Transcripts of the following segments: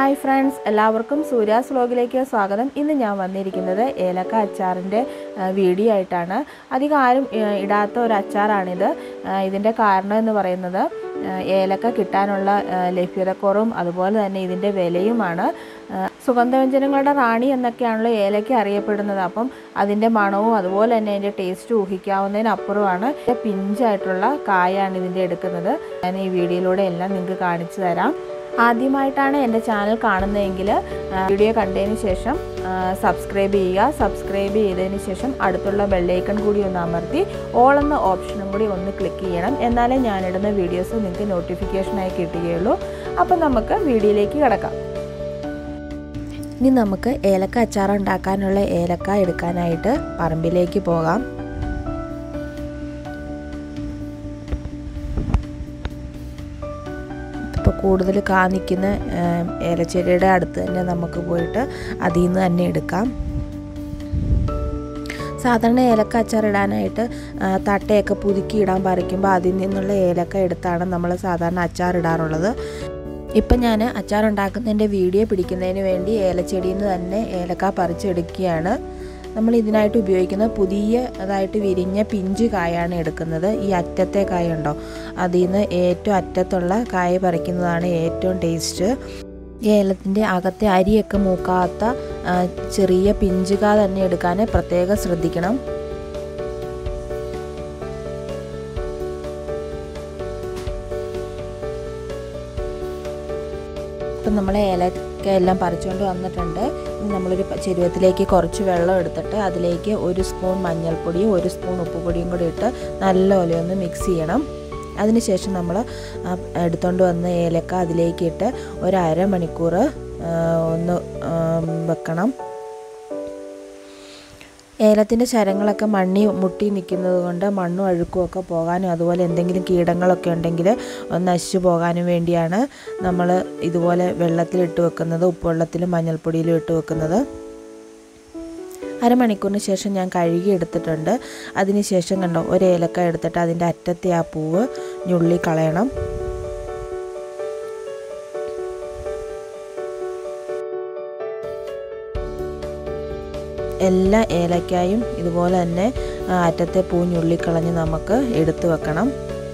hi friends എല്ലാവർക്കും സൂര്യാസ് വ്ലോഗിലേക്ക് സ്വാഗതം ഇന്ന് ഞാൻ വന്നിരിക്കുന്നത് ഏലക്ക അച്ചാറിൻ്റെ ആ, വീഡിയോ ആയിട്ടാണ് അധികം ആരും ആ, ഇടാത്ത ഒരു അച്ചാറാണിത് ആ, ഇതിൻ്റെ കാരണം എന്ന് പറയുന്നത് ആ, ഏലക്ക കിട്ടാനുള്ള ആ, ലഭ്യതക്കുറവും അതുപോലെ തന്നെ ഇതിൻ്റെ വിലയുമാണ് ആ, സുഗന്ധവ്യഞ്ജനങ്ങളുടെ റാണി എന്നൊക്കെയാണല്ലോ ഏലക്ക അറിയപ്പെടുന്നത് അപ്പം അതിൻ്റെ മണവും അതുപോലെ തന്നെ അതിൻ്റെ ടേസ്റ്റ് ഊഹിക്കാവുന്നതിനപ്പുറമാണ് പിഞ്ചായിട്ടുള്ള കായാണ് ഇതിൻ്റെ എടുക്കുന്നത് ഞാൻ ഈ വീഡിയോയിലൂടെ എല്ലാം നിങ്ങൾക്ക് കാണിച്ചു തരാം ആദ്യമായിട്ടാണ് എൻ്റെ ചാനൽ കാണുന്നതെങ്കിൽ ആ, വീഡിയോ കണ്ടതിന് ശേഷം ആ, സബ്സ്ക്രൈബ് ചെയ്യുക സബ്സ്ക്രൈബ് ചെയ്തതിന് ശേഷം അടുത്തുള്ള ബെല്ലൈക്കൺ കൂടി ഒന്ന് അമർത്തി ഓൾ എന്ന ഓപ്ഷനും കൂടി ഒന്ന് ക്ലിക്ക് ചെയ്യണം എന്നാലേ ഞാനിടുന്ന വീഡിയോസ് നിങ്ങൾക്ക് നോട്ടിഫിക്കേഷനായി കിട്ടുകയുള്ളൂ അപ്പം നമുക്ക് വീഡിയോയിലേക്ക് കിടക്കാം ഇനി നമുക്ക് ഏലക്ക അച്ചാർ ഉണ്ടാക്കാനുള്ള ഏലക്ക എടുക്കാനായിട്ട് പറമ്പിലേക്ക് പോകാം ഇപ്പോൾ കൂടുതൽ കാ നിൽക്കുന്ന ഏലച്ചെടിയുടെ അടുത്ത് തന്നെ നമുക്ക് പോയിട്ട് അതിൽ നിന്ന് തന്നെ എടുക്കാം സാധാരണ ഏലക്ക അച്ചാർ ഇടാനായിട്ട് ആ, തട്ടയൊക്കെ പുതുക്കി ഇടാൻ പറിക്കുമ്പോൾ അതിൽ നിന്നുള്ള ഏലക്ക എടുത്താണ് നമ്മൾ സാധാരണ അച്ചാർ ഇടാറുള്ളത് ഇപ്പം ഞാൻ അച്ചാർ ഉണ്ടാക്കുന്നതിൻ്റെ വീഡിയോ പിടിക്കുന്നതിന് വേണ്ടി ഏലച്ചെടിയിൽ നിന്ന് തന്നെ ഏലക്ക പറിച്ചെടുക്കുകയാണ് നമ്മൾ ഇതിനായിട്ട് ഉപയോഗിക്കുന്ന പുതിയ അതായിട്ട് വിരിഞ്ഞ പിഞ്ച് കായാണ് എടുക്കുന്നത് ഈ അറ്റത്തെ കായ ഉണ്ടോ അതിൽ നിന്ന് ഏറ്റവും അറ്റത്തുള്ള കായ പറിക്കുന്നതാണ് ഏറ്റവും ടേസ്റ്റ് ഈ ഏലത്തിൻ്റെ അകത്തെ അരിയൊക്കെ മൂക്കാത്ത ആ, ചെറിയ പിഞ്ചുക തന്നെ എടുക്കാൻ പ്രത്യേകം ശ്രദ്ധിക്കണം ഇപ്പം നമ്മൾ ഏലക്ക എല്ലാം പറിച്ചുകൊണ്ട് വന്നിട്ടുണ്ട് ഇനി നമ്മളൊരു പ- ചെരുവത്തിലേക്ക് കുറച്ച് വെള്ളം എടുത്തിട്ട് അതിലേക്ക് ഒരു സ്പൂൺ മഞ്ഞൾപ്പൊടിയും ഒരു സ്പൂൺ ഉപ്പുപൊടിയും കൂടി ഇട്ട് നല്ലപോലെ ഒന്ന് മിക്സ് ചെയ്യണം അതിനുശേഷം നമ്മൾ ആ എടുത്തുകൊണ്ട് വന്ന ഏലക്ക അതിലേക്ക് ഇട്ട് ഒരു അരമണിക്കൂർ ആ, ഒന്ന് ആ, വെക്കണം ഏലത്തിൻ്റെ ശരങ്ങളൊക്കെ മണ്ണി മുട്ടി നിൽക്കുന്നത് കൊണ്ട് മണ്ണും അഴുക്കും ഒക്കെ പോകാനും അതുപോലെ എന്തെങ്കിലും കീടങ്ങളൊക്കെ ഉണ്ടെങ്കിൽ ഒന്ന് നശിച്ചു പോകാനും വേണ്ടിയാണ് നമ്മൾ ഇതുപോലെ വെള്ളത്തിലിട്ട് വെക്കുന്നത് ഉപ്പുവെള്ളത്തിലും മഞ്ഞൾപ്പൊടിയിലും ഇട്ട് വെക്കുന്നത് അരമണിക്കൂറിന് ശേഷം ഞാൻ കഴുകി എടുത്തിട്ടുണ്ട് അതിന് ശേഷം കണ്ടോ ഒരു ഏലക്ക എടുത്തിട്ട് അതിൻ്റെ അറ്റത്തെ ആ പൂവ് ഞുള്ളി കളയണം എല്ലാ ഏലക്കായും ഇതുപോലെ തന്നെ ആ അറ്റത്തെ പൂ ഞുള്ളിക്കളഞ്ഞ് നമുക്ക് എടുത്തു വെക്കണം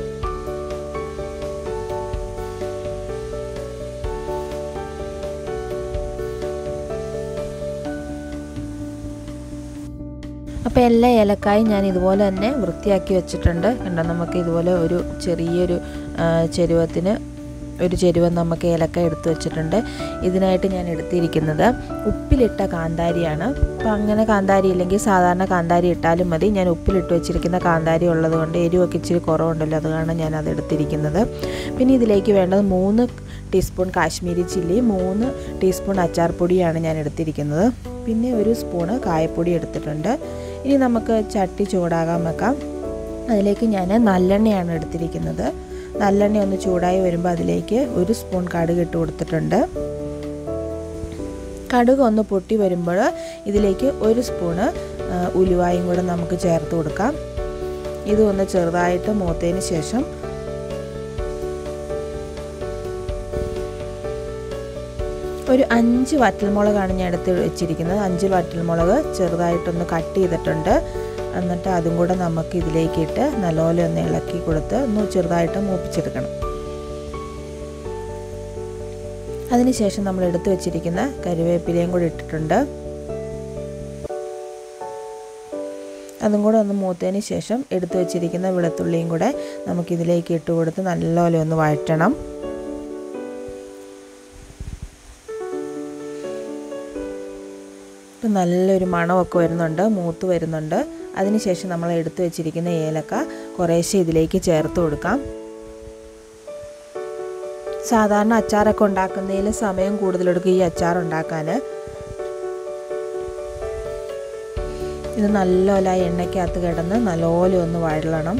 അപ്പോൾ എല്ലാ ഏലക്കായും ഞാൻ ഇതുപോലെ തന്നെ വൃത്തിയാക്കി വെച്ചിട്ടുണ്ട് കണ്ടോ നമുക്ക് ഇതുപോലെ ഒരു ചെറിയൊരു ആ, ചെരുവത്തിന് ഒരു ചെരുവം നമുക്ക് ഏലക്ക എടുത്തു വെച്ചിട്ടുണ്ട് ഇതിനായിട്ട് ഞാൻ എടുത്തിരിക്കുന്നത് ഉപ്പിലിട്ട കാന്താരിയാണ് അപ്പോൾ അങ്ങനെ കാന്താരി ഇല്ലെങ്കിൽ സാധാരണ കാന്താരി ഇട്ടാലും മതി ഞാൻ ഉപ്പിലിട്ട് വെച്ചിരിക്കുന്ന കാന്താരി ഉള്ളത് കൊണ്ട് എരിവൊക്കെ ഇച്ചിരി കുറവുണ്ടല്ലോ അതുകാരണം ഞാൻ അത് എടുത്തിരിക്കുന്നത് പിന്നെ ഇതിലേക്ക് വേണ്ടത് മൂന്ന് ടീസ്പൂൺ കാശ്മീരി ചില്ലി മൂന്ന് ടീസ്പൂൺ അച്ചാർ പൊടിയാണ് ഞാൻ എടുത്തിരിക്കുന്നത് പിന്നെ ഒരു സ്പൂണ് കായപ്പൊടി എടുത്തിട്ടുണ്ട് ഇനി നമുക്ക് ചട്ടി ചൂടാകാൻ വെക്കാം അതിലേക്ക് ഞാൻ നല്ലെണ്ണയാണ് എടുത്തിരിക്കുന്നത് നല്ലെണ്ണ ഒന്ന് ചൂടായി വരുമ്പോൾ അതിലേക്ക് ഒരു സ്പൂൺ കടുക് ഇട്ട് കൊടുത്തിട്ടുണ്ട് കടുക് ഒന്ന് പൊട്ടി വരുമ്പോൾ ഇതിലേക്ക് ഒരു സ്പൂണ് ആ, ഉലുവായും കൂടെ നമുക്ക് ചേർത്ത് കൊടുക്കാം ഇത് ഒന്ന് ചെറുതായിട്ട് മൂത്തതിന് ശേഷം ഒരു അഞ്ച് വറ്റൽമുളകാണ് ഞാൻ എടുത്ത് വെച്ചിരിക്കുന്നത് അഞ്ച് വറ്റൽമുളക് ചെറുതായിട്ടൊന്ന് കട്ട് ചെയ്തിട്ടുണ്ട് എന്നിട്ട് അതും കൂടെ നമുക്ക് ഇതിലേക്ക് ഇട്ട് നല്ലപോലെ ഒന്ന് ഇളക്കി കൊടുത്ത് ഒന്ന് ചെറുതായിട്ട് മൂപ്പിച്ചെടുക്കണം അതിനുശേഷം നമ്മൾ എടുത്തു വെച്ചിരിക്കുന്ന കരുവേപ്പിലയും കൂടി ഇട്ടിട്ടുണ്ട് അതും കൂടെ ഒന്ന് മൂത്തതിന് ശേഷം എടുത്തു വെച്ചിരിക്കുന്ന വെളുത്തുള്ളിയും കൂടെ നമുക്കിതിലേക്ക് ഇട്ട് കൊടുത്ത് നല്ലപോലെ ഒന്ന് വഴറ്റണം ഇപ്പം നല്ലൊരു മണമൊക്കെ വരുന്നുണ്ട് മൂത്ത് വരുന്നുണ്ട് അതിനുശേഷം നമ്മൾ എടുത്തു വെച്ചിരിക്കുന്ന ഏലക്ക കുറേശ്ശെ ഇതിലേക്ക് ചേർത്ത് കൊടുക്കാം സാധാരണ അച്ചാറൊക്കെ ഉണ്ടാക്കുന്നതിൽ സമയം കൂടുതലെടുക്കും ഈ അച്ചാർ ഉണ്ടാക്കാൻ ഇത് നല്ലപോലെ ആ എണ്ണയ്ക്കകത്ത് കിടന്ന് നല്ലപോലെ ഒന്ന് വഴലണം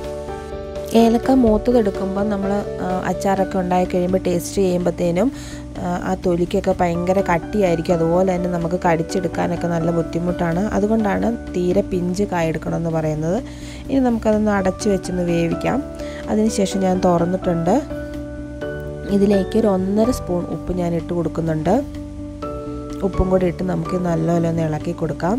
ഏലക്ക മൂത്തതെടുക്കുമ്പോൾ നമ്മൾ അച്ചാറൊക്കെ ഉണ്ടായി കഴിയുമ്പോൾ ടേസ്റ്റ് ചെയ്യുമ്പോഴത്തേനും ആ തൊലിക്കൊക്കെ ഭയങ്കര കട്ടിയായിരിക്കും അതുപോലെ തന്നെ നമുക്ക് കടിച്ചെടുക്കാനൊക്കെ നല്ല ബുദ്ധിമുട്ടാണ് അതുകൊണ്ടാണ് തീരെ പിഞ്ച് കായ എടുക്കണമെന്ന് പറയുന്നത് ഇനി നമുക്കതൊന്ന് അടച്ചു വെച്ചൊന്ന് വേവിക്കാം അതിനുശേഷം ഞാൻ തുറന്നിട്ടുണ്ട് ഇതിലേക്ക് ഒരു ഒന്നര സ്പൂൺ ഉപ്പ് ഞാൻ ഇട്ട് കൊടുക്കുന്നുണ്ട് ഉപ്പും കൂടി ഇട്ട് നമുക്ക് നല്ലപോലെ ഒന്ന് ഇളക്കി കൊടുക്കാം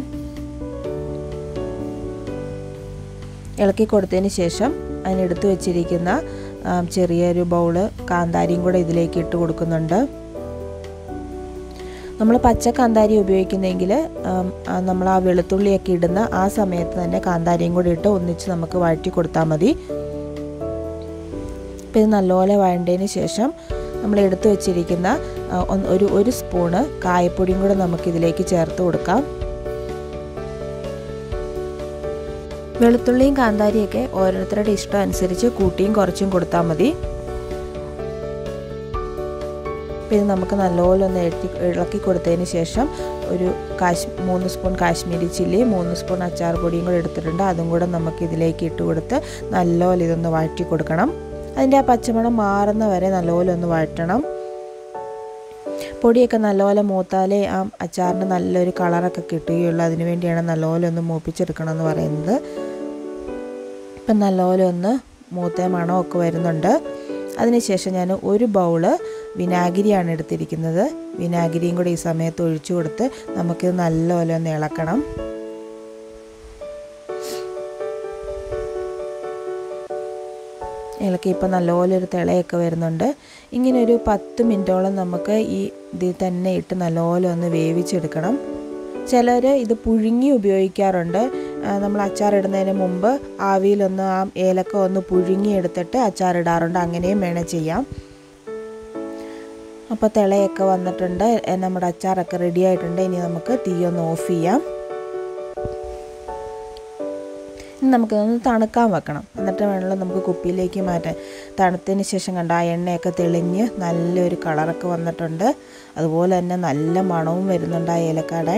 ഇളക്കി കൊടുത്തതിന് ശേഷം അതിനെടുത്ത് വെച്ചിരിക്കുന്ന ചെറിയൊരു ബൗള് കാന്താരിയും കൂടെ ഇതിലേക്ക് ഇട്ട് കൊടുക്കുന്നുണ്ട് നമ്മൾ പച്ച കാന്താരി ഉപയോഗിക്കുന്നെങ്കിൽ നമ്മൾ ആ വെളുത്തുള്ളിയൊക്കെ ഇടുന്ന ആ സമയത്ത് തന്നെ കാന്താരിയും കൂടി ഇട്ട് ഒന്നിച്ച് നമുക്ക് വഴറ്റി കൊടുത്താൽ മതി അപ്പോൾ ഇത് നല്ലപോലെ വഴണ്ടതിന് ശേഷം നമ്മൾ എടുത്തു വെച്ചിരിക്കുന്ന ഒരു ഒരു സ്പൂണ് കായപ്പൊടിയും കൂടെ നമുക്കിതിലേക്ക് ചേർത്ത് കൊടുക്കാം വെളുത്തുള്ളിയും കാന്താരിയൊക്കെ ഓരോരുത്തരുടെ ഇഷ്ടം അനുസരിച്ച് കൂട്ടിയും കുറച്ചും കൊടുത്താൽ മതി പിന്നെ നമുക്ക് നല്ലപോലെ ഒന്ന് ഇളക്കി ഇളക്കി കൊടുത്തതിന് ശേഷം ഒരു കാശ് മൂന്ന് സ്പൂൺ കാശ്മീരി ചില്ലി മൂന്ന് സ്പൂൺ അച്ചാർ പൊടിയും കൂടെ എടുത്തിട്ടുണ്ട് അതും കൂടെ നമുക്ക് ഇതിലേക്ക് ഇട്ട് കൊടുത്ത് നല്ലപോലെ ഇതൊന്ന് വഴറ്റി കൊടുക്കണം അതിൻ്റെ ആ പച്ചമണം മാറുന്ന വരെ നല്ലപോലെ ഒന്ന് വഴറ്റണം പൊടിയൊക്കെ നല്ലപോലെ മൂത്താലേ ആ അച്ചാറിന് നല്ലൊരു കളറൊക്കെ കിട്ടുകയുള്ളൂ അതിന് വേണ്ടിയാണ് നല്ലപോലെ ഒന്ന് മൂപ്പിച്ചെടുക്കണം എന്ന് പറയുന്നത് ഇപ്പം നല്ലപോലെ ഒന്ന് മൂത്ത മണമൊക്കെ വരുന്നുണ്ട് അതിനുശേഷം ഞാൻ ഒരു ബൗള് വിനാഗിരിയാണ് എടുത്തിരിക്കുന്നത് വിനാഗിരിയും കൂടി ഈ സമയത്ത് ഒഴിച്ചു കൊടുത്ത് നമുക്കിത് നല്ലപോലെ ഒന്ന് ഇളക്കണം ഇളക്കി ഇപ്പോൾ നല്ലപോലെ ഒരു തിളയൊക്കെ വരുന്നുണ്ട് ഇങ്ങനെ ഒരു പത്ത് മിനിറ്റോളം നമുക്ക് ഈ ഇതിൽ തന്നെ ഇട്ട് നല്ലപോലെ ഒന്ന് വേവിച്ചെടുക്കണം ചിലർ ഇത് പുഴുങ്ങി ഉപയോഗിക്കാറുണ്ട് നമ്മൾ അച്ചാറിടുന്നതിന് മുമ്പ് ആവിയിലൊന്ന് ആ ഏലക്ക ഒന്ന് പുഴുങ്ങി എടുത്തിട്ട് അച്ചാറിടാറുണ്ട് അങ്ങനെയും വേണേൽ ചെയ്യാം അപ്പോൾ തിളയൊക്കെ വന്നിട്ടുണ്ട് നമ്മുടെ അച്ചാറൊക്കെ റെഡി ആയിട്ടുണ്ട് ഇനി നമുക്ക് തീ ഒന്ന് ഓഫ് ചെയ്യാം ഇനി നമുക്കിതൊന്ന് തണുക്കാൻ വെക്കണം എന്നിട്ട് വേണമല്ലോ നമുക്ക് കുപ്പിയിലേക്ക് മാറ്റാൻ തണുത്തതിന് ശേഷം കണ്ട ആ എണ്ണയൊക്കെ തെളിഞ്ഞ് നല്ലൊരു കളറൊക്കെ വന്നിട്ടുണ്ട് അതുപോലെ തന്നെ നല്ല മണവും വരുന്നുണ്ട് ആ ഏലക്കാടെ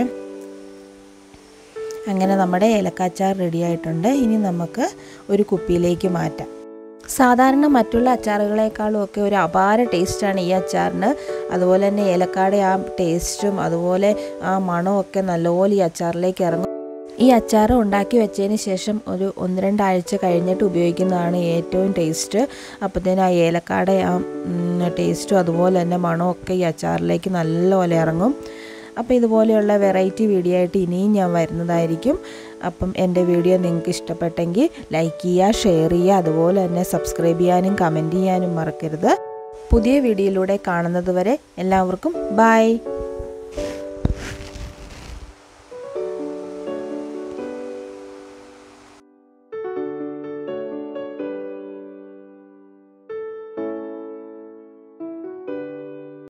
അങ്ങനെ നമ്മുടെ ഏലക്കാച്ചാർ റെഡി ആയിട്ടുണ്ട് ഇനി നമുക്ക് ഒരു കുപ്പിയിലേക്ക് മാറ്റാം സാധാരണ മറ്റുള്ള അച്ചാറുകളെക്കാളും ഒക്കെ ഒരു അപാര ടേസ്റ്റാണ് ഈ അച്ചാറിന് അതുപോലെ തന്നെ ഏലക്കാടെ ആ ടേസ്റ്റും അതുപോലെ ആ മണവും ഒക്കെ നല്ലപോലെ ഈ അച്ചാറിലേക്ക് ഇറങ്ങും ഈ അച്ചാർ ഉണ്ടാക്കി വെച്ചതിന് ശേഷം ഒരു ഒന്ന് രണ്ടാഴ്ച കഴിഞ്ഞിട്ട് ഉപയോഗിക്കുന്നതാണ് ഏറ്റവും ടേസ്റ്റ് അപ്പോഴത്തേനും ആ ഏലക്കാടെ ആ ടേസ്റ്റും അതുപോലെ തന്നെ മണമൊക്കെ ഈ അച്ചാറിലേക്ക് നല്ലപോലെ ഇറങ്ങും അപ്പോൾ ഇതുപോലെയുള്ള വെറൈറ്റി വീഡിയോ ആയിട്ട് ഇനിയും ഞാൻ വരുന്നതായിരിക്കും അപ്പം എൻ്റെ വീഡിയോ നിങ്ങൾക്ക് ഇഷ്ടപ്പെട്ടെങ്കിൽ ലൈക്ക് ചെയ്യുക ഷെയർ ചെയ്യുക അതുപോലെ തന്നെ സബ്സ്ക്രൈബ് ചെയ്യാനും കമൻറ്റ് ചെയ്യാനും മറക്കരുത് പുതിയ വീഡിയോയിലൂടെ കാണുന്നത് വരെ എല്ലാവർക്കും ബായ്